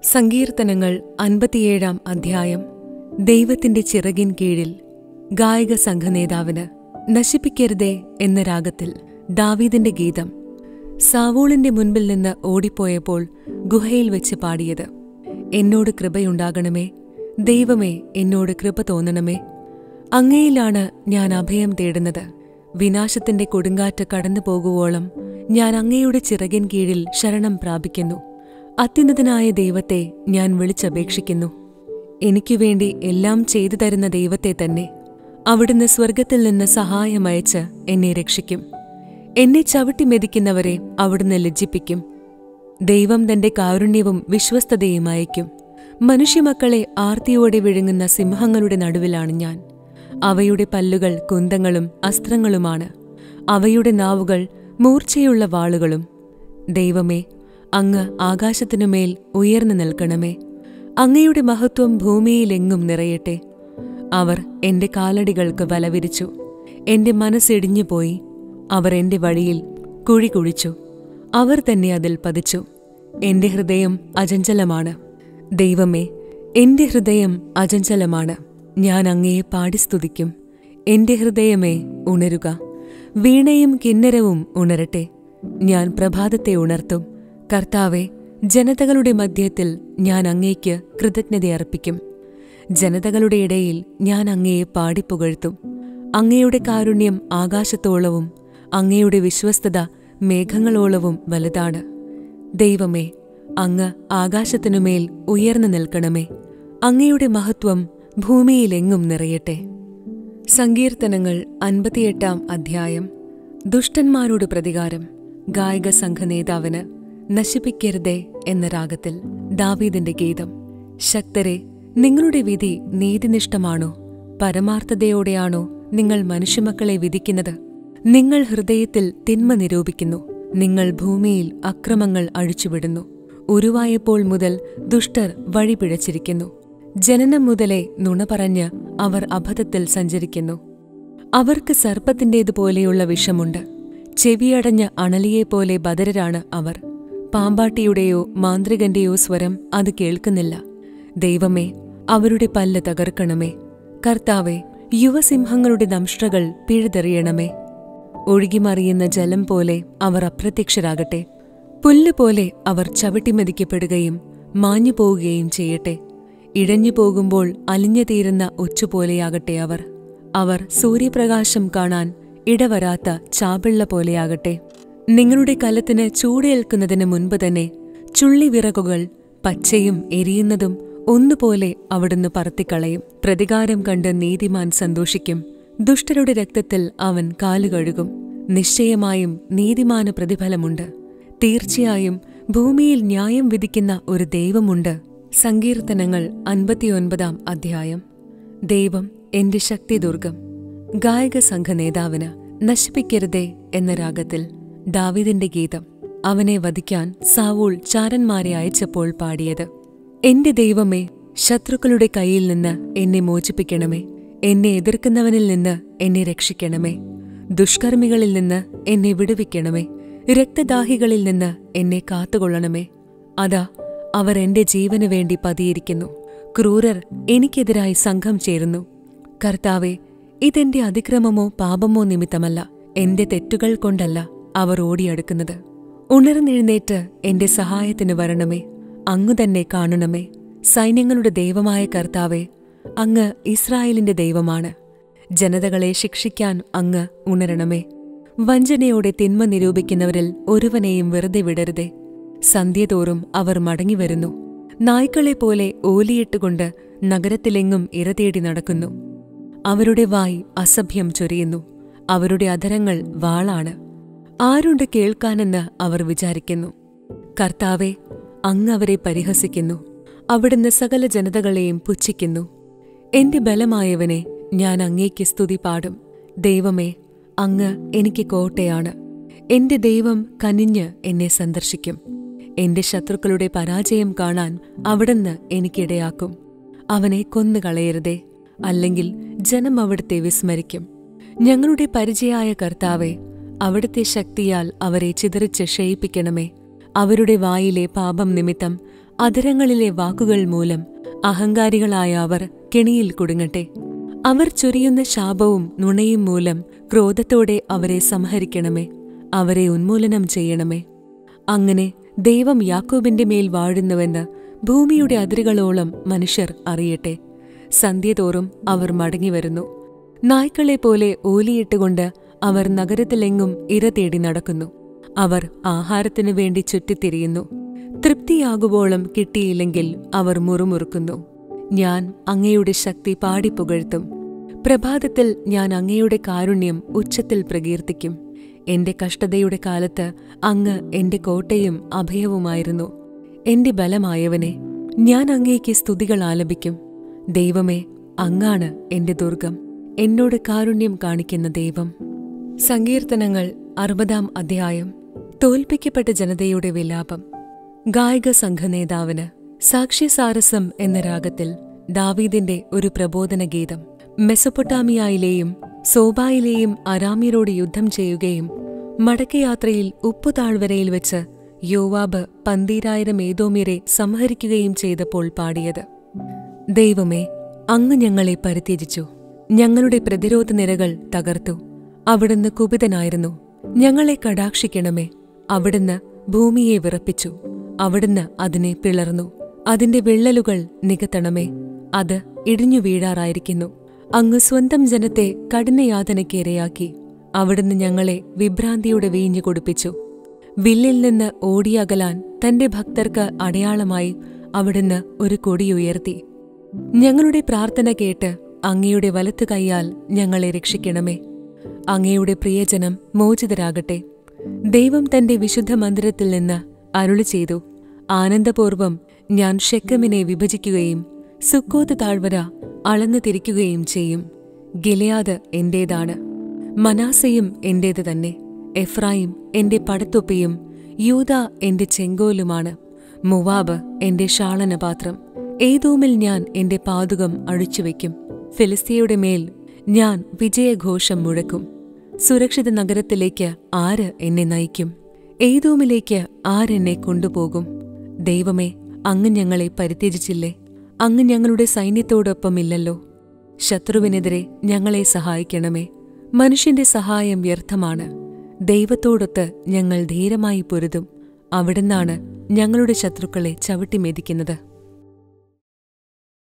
സങ്കീർത്തനങ്ങൾ അൻപത്തിയേഴാം അധ്യായം ദൈവത്തിന്റെ ചിറകിൻ കീഴിൽ ഗായക സംഘനേതാവിന് നശിപ്പിക്കരുതേ എന്ന രാഗത്തിൽ ദാവീദിന്റെ ഗീതം സാവൂളിന്റെ മുൻപിൽ നിന്ന് ഓടിപ്പോയപ്പോൾ ഗുഹയിൽ വെച്ച് പാടിയത് എന്നോട് കൃപയുണ്ടാകണമേ ദൈവമേ എന്നോട് കൃപ തോന്നണമേ അങ്ങയിലാണ് ഞാൻ അഭയം തേടുന്നത് വിനാശത്തിന്റെ കൊടുങ്കാറ്റ് കടന്നു പോകുവോളം ഞാൻ അങ്ങയുടെ ചിറകിൻ കീഴിൽ ശരണം പ്രാപിക്കുന്നു അത്യുന്നതനായ ദൈവത്തെ ഞാൻ വിളിച്ചപേക്ഷിക്കുന്നു എനിക്കു വേണ്ടി എല്ലാം ചെയ്തു തരുന്ന ദൈവത്തെ തന്നെ അവിടുന്ന് സ്വർഗത്തിൽ നിന്ന് സഹായമയച്ച് എന്നെ രക്ഷിക്കും എന്നെ ചവിട്ടി മെതിക്കുന്നവരെ അവിടുന്ന് ലജ്ജിപ്പിക്കും ദൈവം തന്റെ കാരുണ്യവും വിശ്വസ്തതയും അയക്കും മനുഷ്യമക്കളെ ആർത്തിയോടെ വിഴുങ്ങുന്ന സിംഹങ്ങളുടെ നടുവിലാണ് ഞാൻ അവയുടെ പല്ലുകൾ കുന്തങ്ങളും അസ്ത്രങ്ങളുമാണ് അവയുടെ നാവുകൾ മൂർച്ചയുള്ള വാളുകളും ദൈവമേ അങ്ങ് ആകാശത്തിനുമേൽ ഉയർന്നു നിൽക്കണമേ അങ്ങയുടെ മഹത്വം ഭൂമിയിലെങ്ങും നിറയട്ടെ അവർ എന്റെ കാലടികൾക്ക് വലവിരിച്ചു എന്റെ മനസ്സിടിഞ്ഞുപോയി അവർ എന്റെ വഴിയിൽ കുഴി കുഴിച്ചു അവർ തന്നെ അതിൽ പതിച്ചു എന്റെ ഹൃദയം അചഞ്ചലമാണ് ദൈവമേ എന്റെ ഹൃദയം അചഞ്ചലമാണ് ഞാൻ അങ്ങയെ പാടി സ്തുതിക്കും എന്റെ ഹൃദയമേ ഉണരുക വീണയും കിന്നരവും ഉണരട്ടെ ഞാൻ പ്രഭാതത്തെ ഉണർത്തും കർത്താവെ ജനതകളുടെ മധ്യത്തിൽ ഞാൻ അങ്ങേക്ക് കൃതജ്ഞതയർപ്പിക്കും ജനതകളുടെ ഇടയിൽ ഞാൻ അങ്ങയെ പാടിപ്പുകഴ്ത്തും അങ്ങയുടെ കാരുണ്യം ആകാശത്തോളവും അങ്ങയുടെ വിശ്വസ്തത മേഘങ്ങളോളവും വലുതാണ് ദൈവമേ അങ്ങ് ആകാശത്തിനുമേൽ ഉയർന്നു നിൽക്കണമേ അങ്ങയുടെ മഹത്വം ഭൂമിയിലെങ്ങും നിറയട്ടെ സങ്കീർത്തനങ്ങൾ അൻപത്തിയെട്ടാം അധ്യായം ദുഷ്ടന്മാരോട് പ്രതികാരം ഗായക സംഘനേതാവിന് നശിപ്പിക്കരുതേ എന്ന രാഗത്തിൽ ദാവീദിന്റെ ഗീതം ശക്തരെ നിങ്ങളുടെ വിധി നീതിനിഷ്ഠമാണോ പരമാർത്ഥതയോടെയാണോ നിങ്ങൾ മനുഷ്യമക്കളെ വിധിക്കുന്നത് നിങ്ങൾ ഹൃദയത്തിൽ തിന്മ നിരൂപിക്കുന്നു നിങ്ങൾ ഭൂമിയിൽ അക്രമങ്ങൾ അഴിച്ചുവിടുന്നു ഉരുവായപ്പോൾ മുതൽ ദുഷ്ടർ വഴിപിഴച്ചിരിക്കുന്നു ജനനം മുതലേ നുണ പറഞ്ഞ് അവർ അബദ്ധത്തിൽ സഞ്ചരിക്കുന്നു അവർക്ക് സർപ്പത്തിന്റേതുപോലെയുള്ള വിഷമുണ്ട് ചെവിയടഞ്ഞ അണലിയെപ്പോലെ ബദരരാണ് അവർ പാമ്പാട്ടിയുടെയോ മാന്ത്രികന്റെയോ സ്വരം അത് കേൾക്കുന്നില്ല ദൈവമേ അവരുടെ പല്ല് തകർക്കണമേ കർത്താവെ യുവസിംഹങ്ങളുടെ ദംഷ്ട്രകൾ പിഴുതെറിയണമേ ഒഴുകിമറിയുന്ന ജലം പോലെ അവർ അപ്രത്യക്ഷരാകട്ടെ പുല്ലുപോലെ അവർ ചവിട്ടിമെതിക്കപ്പെടുകയും മാഞ്ഞു പോവുകയും ചെയ്യട്ടെ ഇഴഞ്ഞു പോകുമ്പോൾ അലിഞ്ഞു തീരുന്ന ഒച്ചുപോലെയാകട്ടെ അവർ അവർ സൂര്യപ്രകാശം കാണാൻ ഇടവരാത്ത ചാപിള്ള പോലെയാകട്ടെ നിങ്ങളുടെ കലത്തിന് ചൂടേൽക്കുന്നതിന് മുൻപ് തന്നെ ചുള്ളിവിറകുകൾ പച്ചയും എരിയുന്നതും ഒന്നുപോലെ അവിടുന്ന് പറത്തിക്കളയും പ്രതികാരം കണ്ട് നീതിമാൻ സന്തോഷിക്കും ദുഷ്ടരുടെ രക്തത്തിൽ അവൻ കാലുകഴുകും നിശ്ചയമായും നീതിമാന പ്രതിഫലമുണ്ട് തീർച്ചയായും ഭൂമിയിൽ ന്യായം വിധിക്കുന്ന ഒരു ദൈവമുണ്ട് സങ്കീർത്തനങ്ങൾ അൻപത്തിയൊൻപതാം അധ്യായം ദൈവം എന്റെ ശക്തിദുർഗം ഗായക സംഘ നേതാവിന് നശിപ്പിക്കരുതേ എന്ന രാഗത്തിൽ ദാവിദിന്റെ ഗീതം അവനെ വധിക്കാൻ സാവൂൾ ചാരന്മാരെ അയച്ചപ്പോൾ പാടിയത് എന്റെ ദൈവമേ ശത്രുക്കളുടെ കയ്യിൽ നിന്ന് എന്നെ മോചിപ്പിക്കണമേ എന്നെ എതിർക്കുന്നവനിൽ നിന്ന് എന്നെ രക്ഷിക്കണമേ ദുഷ്കർമ്മികളിൽ നിന്ന് എന്നെ വിടുവിക്കണമേ രക്തദാഹികളിൽ നിന്ന് എന്നെ കാത്തുകൊള്ളണമേ അതാ അവർ എന്റെ ജീവനു വേണ്ടി പതിയിരിക്കുന്നു ക്രൂരർ എനിക്കെതിരായി സംഘം ചേരുന്നു കർത്താവെ ഇതെന്റെ അതിക്രമമോ പാപമോ നിമിത്തമല്ല എന്റെ തെറ്റുകൾ കൊണ്ടല്ല അവർ ഓടിയടുക്കുന്നത് ഉണർന്നെഴുന്നേറ്റ് എന്റെ സഹായത്തിന് വരണമേ അങ്ങു തന്നെ കാണണമേ സൈന്യങ്ങളുടെ ദൈവമായ കർത്താവെ അങ്ങ് ഇസ്രായേലിന്റെ ദൈവമാണ് ജനതകളെ ശിക്ഷിക്കാൻ അങ്ങ് ഉണരണമേ വഞ്ചനയോടെ തിന്മ നിരൂപിക്കുന്നവരിൽ ഒരുവനെയും വെറുതെ വിടരുതേ സന്ധ്യതോറും അവർ മടങ്ങിവരുന്നു നായ്ക്കളെപ്പോലെ ഓലിയിട്ടുകൊണ്ട് നഗരത്തിലെങ്ങും ഇരതേടി നടക്കുന്നു അവരുടെ വായ് അസഭ്യം ചൊരിയുന്നു അവരുടെ അധരങ്ങൾ വാളാണ് ആരുണ്ട് കേൾക്കാനെന്ന് അവർ വിചാരിക്കുന്നു കർത്താവെ അങ്ങ് അവരെ പരിഹസിക്കുന്നു അവിടുന്ന് സകല ജനതകളെയും പുച്ഛിക്കുന്നു എന്റെ ബലമായവനെ ഞാൻ അങ്ങേക്ക് സ്തുതി പാടും ദൈവമേ അങ്ങ് എനിക്ക് കോട്ടയാണ് എന്റെ ദൈവം കനിഞ്ഞ് എന്നെ സന്ദർശിക്കും എന്റെ ശത്രുക്കളുടെ പരാജയം കാണാൻ അവിടുന്ന് എനിക്കിടയാക്കും അവനെ കൊന്നുകളയരുതേ അല്ലെങ്കിൽ ജനം അവിടുത്തെ വിസ്മരിക്കും ഞങ്ങളുടെ പരിചയായ കർത്താവെ അവിടുത്തെ ശക്തിയാൽ അവരെ ചിതറിച്ച് ക്ഷയിപ്പിക്കണമേ അവരുടെ വായിലെ പാപം നിമിത്തം അധരങ്ങളിലെ വാക്കുകൾ മൂലം അഹങ്കാരികളായ അവർ കെണിയിൽ കുടുങ്ങട്ടെ അവർ ചൊരിയുന്ന ശാപവും നുണയും മൂലം ക്രോധത്തോടെ അവരെ സംഹരിക്കണമേ അവരെ ഉന്മൂലനം ചെയ്യണമേ അങ്ങനെ ദൈവം യാക്കോബിന്റെ മേൽ വാഴുന്നുവെന്ന് ഭൂമിയുടെ അതിരുകളോളം മനുഷ്യർ അറിയട്ടെ സന്ധ്യതോറും അവർ മടങ്ങിവരുന്നു നായ്ക്കളെപ്പോലെ ഓലിയിട്ടുകൊണ്ട് അവർ നഗരത്തിലെങ്ങും ഇര തേടി നടക്കുന്നു അവർ ആഹാരത്തിനു വേണ്ടി ചുറ്റിത്തിരിയുന്നു തൃപ്തിയാകുവോളം കിട്ടിയില്ലെങ്കിൽ അവർ മുറുമുറുക്കുന്നു ഞാൻ അങ്ങയുടെ ശക്തി പാടിപ്പുകഴ്ത്തും പ്രഭാതത്തിൽ ഞാൻ അങ്ങയുടെ കാരുണ്യം ഉച്ചത്തിൽ പ്രകീർത്തിക്കും എന്റെ കഷ്ടതയുടെ കാലത്ത് അങ്ങ് എന്റെ കോട്ടയും അഭയവുമായിരുന്നു എന്റെ ബലമായവനെ ഞാൻ അങ്ങേക്ക് സ്തുതികൾ ആലപിക്കും ദൈവമേ അങ്ങാണ് എന്റെ ദുർഗം എന്നോട് കാരുണ്യം കാണിക്കുന്ന ദൈവം സങ്കീർത്തനങ്ങൾ അറുപതാം അധ്യായം തോൽപ്പിക്കപ്പെട്ട ജനതയുടെ വിലാപം ഗായക സംഘനേതാവിന് സാക്ഷ്യസാരസം എന്ന രാഗത്തിൽ ദാവീദിന്റെ ഒരു പ്രബോധന ഗീതം മെസൊപ്പൊട്ടാമിയയിലെയും സോബായിലെയും അരാമ്യരോട് യുദ്ധം ചെയ്യുകയും മടക്കയാത്രയിൽ ഉപ്പുതാഴ്വരയിൽ വെച്ച് യോവാബ് പന്തീരായിരം ഏതോമ്യരെ സംഹരിക്കുകയും ചെയ്തപ്പോൾ പാടിയത് ദൈവമേ അങ്ങ് ഞങ്ങളെ പരിത്യജിച്ചു ഞങ്ങളുടെ പ്രതിരോധ നിരകൾ തകർത്തു അവിടുന്ന് കുപിതനായിരുന്നു ഞങ്ങളെ കടാക്ഷിക്കണമേ അവിടുന്ന് ഭൂമിയെ വിറപ്പിച്ചു അവിടുന്ന് അതിനെ പിളർന്നു അതിന്റെ വിള്ളലുകൾ നികത്തണമേ അത് ഇടിഞ്ഞു വീഴാറായിരിക്കുന്നു അങ്ങ് സ്വന്തം ജനത്തെ കഠിനയാതനയ്ക്ക് ഇരയാക്കി അവിടുന്ന് ഞങ്ങളെ വിഭ്രാന്തിയുടെ വീഞ്ഞു കൊടുപ്പിച്ചു വില്ലിൽ നിന്ന് ഓടിയകലാൻ തന്റെ ഭക്തർക്ക് അടയാളമായി അവിടുന്ന് ഒരു കൊടിയുയർത്തി ഞങ്ങളുടെ പ്രാർത്ഥന കേട്ട് അങ്ങയുടെ വലത്തു കൈയാൽ ഞങ്ങളെ രക്ഷിക്കണമേ അങ്ങയുടെ പ്രിയജനം മോചിതരാകട്ടെ ദൈവം തന്റെ വിശുദ്ധ മന്ദിരത്തിൽ നിന്ന് അരുളി ചെയ്തു ആനന്ദപൂർവം ഞാൻ ഷെക്കമിനെ വിഭജിക്കുകയും സുക്കോത്ത് താഴ്വര അളന്നു തിരിക്കുകയും ചെയ്യും ഗിലയാദ് എന്റേതാണ് മനാസയും എന്റേത് തന്നെ എഫ്രായിം എന്റെ പടത്തൊപ്പിയും യൂത എന്റെ ചെങ്കോലുമാണ് മുവാബ് എന്റെ ശാളനപാത്രം ഏതോമിൽ ഞാൻ എന്റെ പാതുകം അഴിച്ചുവെക്കും ഫിലിസ്തീയുടെ മേൽ ഞാൻ വിജയഘോഷം മുഴക്കും സുരക്ഷിത നഗരത്തിലേക്ക് ആര് എന്നെ നയിക്കും ഏതോമിലേക്ക് ആരെന്നെ കൊണ്ടുപോകും ദൈവമേ അങ്ങ് ഞങ്ങളെ പരിത്യജിച്ചില്ലേ അങ്ങ് ഞങ്ങളുടെ സൈന്യത്തോടൊപ്പമില്ലല്ലോ ശത്രുവിനെതിരെ ഞങ്ങളെ സഹായിക്കണമേ മനുഷ്യന്റെ സഹായം വ്യർത്ഥമാണ് ദൈവത്തോടൊത്ത് ഞങ്ങൾ ധീരമായി പൊരുതും അവിടുന്നാണ് ഞങ്ങളുടെ ശത്രുക്കളെ ചവിട്ടിമെതിക്കുന്നത്